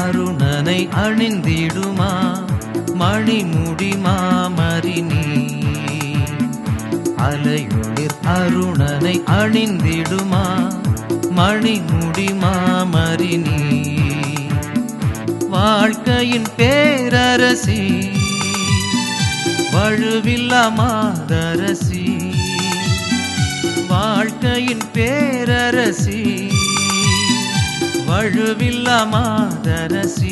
அருணனை அணிந்திடுமா மணிமுடி மாமரினி அலையுளிர் அருணனை அணிந்திடுமா மணிமுடி மாமரினி வாழ்க்கையின் பேரரசி வழுவில்லா மாதரசி வாழ்க்கையின் பேரரசி வழுவில்லா மாதரசி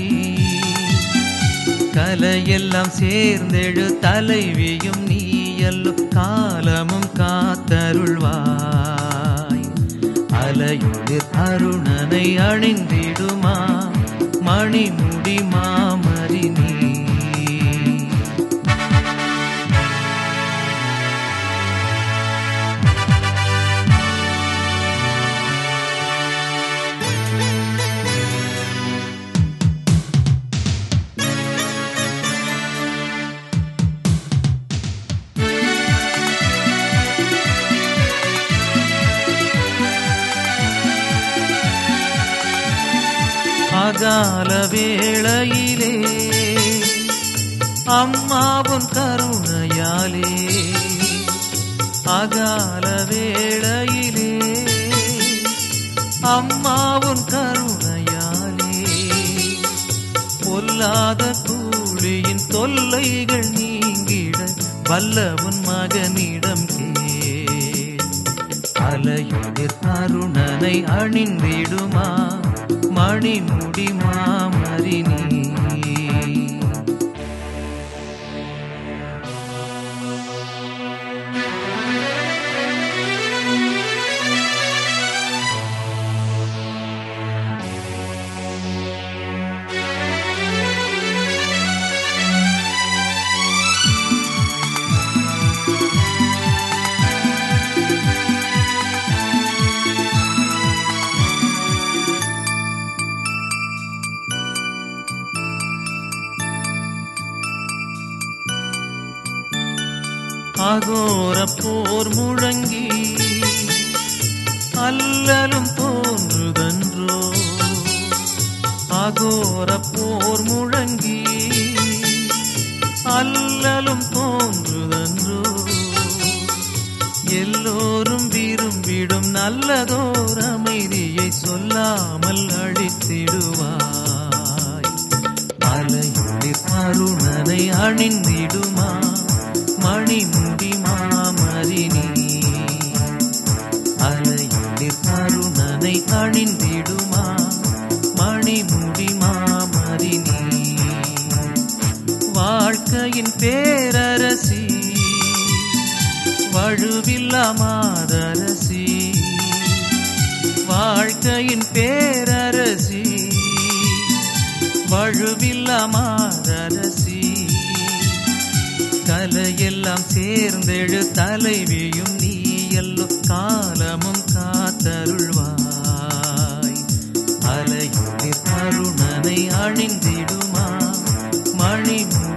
கலையெல்லாம் சேர்ந்தெழு தலைவியும் நீயல்லு காலமும் காத்தருள்வாய் அலையுளிர் அருணனை அணிந்திடுமா மணிமுடி மாமரினி அகால வேளையிலே அம்மாவும் கருணையாலே அகால வேளையிலே அம்மாவும் கருணையாலே பொல்லாத கூலியின் தொல்லைகள் நீங்கிட வல்லவன் மகனிடம் கேள் அலையுதிர் அருணனை அணிந்திடுமா மணிமுடி மாமரினி அகோர போர் முழங்கி அல்லலும் தோன்றுதன்றோ அகோர போர் முழங்கி அல்லலும் தோன்றுதன்றோ எல்லோரும் விரும்பிடும் நல்லதோர் அமைதியை சொல்லாமல் அழித்திடுவாய் அலையுளிர் அருணனை அணிந்திடுமா மணிமுடி மாமரினி அலையுளிர் அருணனை அணிந்திடுமா மணிமுடி மாமரினி வாழ்க்கையின் பேரரசி வழுவில்லா மாதரசி வாழ்க்கையின் பேரரசி வழுவில்லா மாதரசி கலையெல்லாம் சேர்ந்தெழு தலைவியும் நீ எல்லோ காலமும் காத்தருள்வாய் அலையுளிர் அருணனை அணிந்திடுமா மணிமுடி